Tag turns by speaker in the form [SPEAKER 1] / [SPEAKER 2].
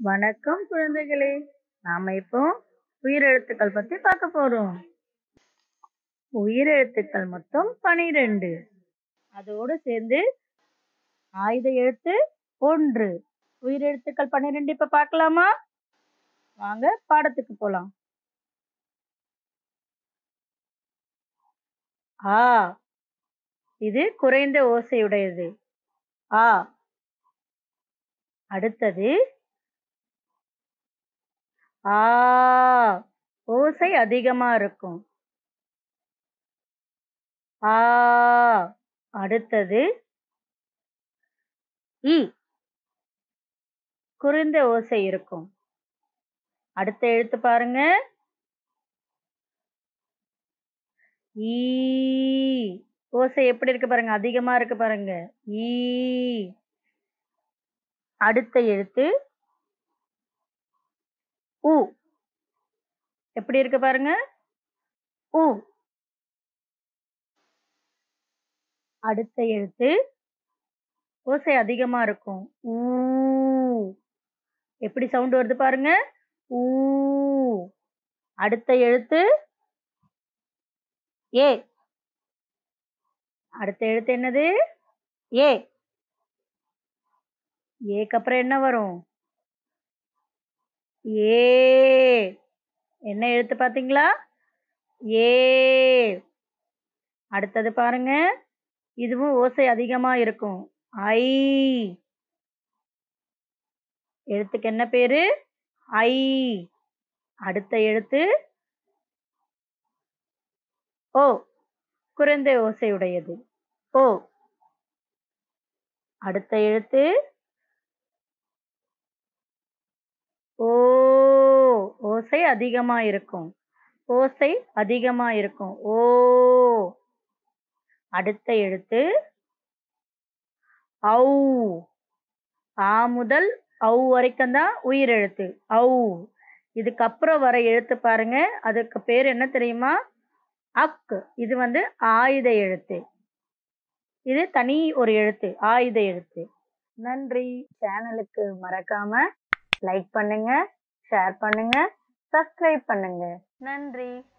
[SPEAKER 1] வணக்கம் குழந்தைகளே நாம இப்போ உயிரெழுத்துக்கள் பத்தி பார்க்க போறோம் உயிரெழுத்துக்கள் மொத்தம் பனிரெண்டு அதோடு சேர்ந்து ஆயுத எழுத்து ஒன்று உயிரெழுத்துக்கள் பன்னிரெண்டு இப்ப பார்க்கலாமா வாங்க பாடத்துக்கு போலாம் ஆ இது குறைந்த ஓசையுடையது ஆ அடுத்தது ஆ ஓசை அதிகமா இருக்கும் ஆ அடுத்தது இ குறைந்த ஓசை இருக்கும் அடுத்த எழுத்து பாருங்க ஈ ஓசை எப்படி இருக்கு பாருங்க அதிகமா இருக்கு பாருங்க ஈ அடுத்த எழுத்து உ எப்படி இருக்கு பாருங்க உ அடுத்த எழுத்து ஓசை அதிகமா இருக்கும் ஊ எப்படி சவுண்ட் வருது பாருங்க ஊ அடுத்த எழுத்து ஏ அடுத்த எழுத்து என்னது ஏ ஏக்கு அப்புறம் என்ன வரும் ஏ என்ன எழுத்து பாத்தீங்களா ஏ அடுத்தது பாருங்க இதுவும் ஓசை அதிகமா இருக்கும் ஐ எழுத்துக்கு என்ன பேரு ஐ அடுத்த எழுத்து ஓ குறைந்த ஓசையுடையது ஓ அடுத்த எழுத்து ஓ ஓசை அதிகமா இருக்கும் ஓசை அதிகமா இருக்கும் ஓ அடுத்த எழுத்து ஔ ஆ முதல் ஔ வரைக்கும் தான் உயிரெழுத்து ஔ இதுக்கப்புறம் வர எழுத்து பாருங்க அதுக்கு பேர் என்ன தெரியுமா அக் இது வந்து ஆயுத எழுத்து இது தனி ஒரு எழுத்து ஆயுத எழுத்து நன்றி சேனலுக்கு மறக்காம லைக் பண்ணுங்க ஷேர் பண்ணுங்க சப்ஸ்கிரைப் பண்ணுங்க நன்றி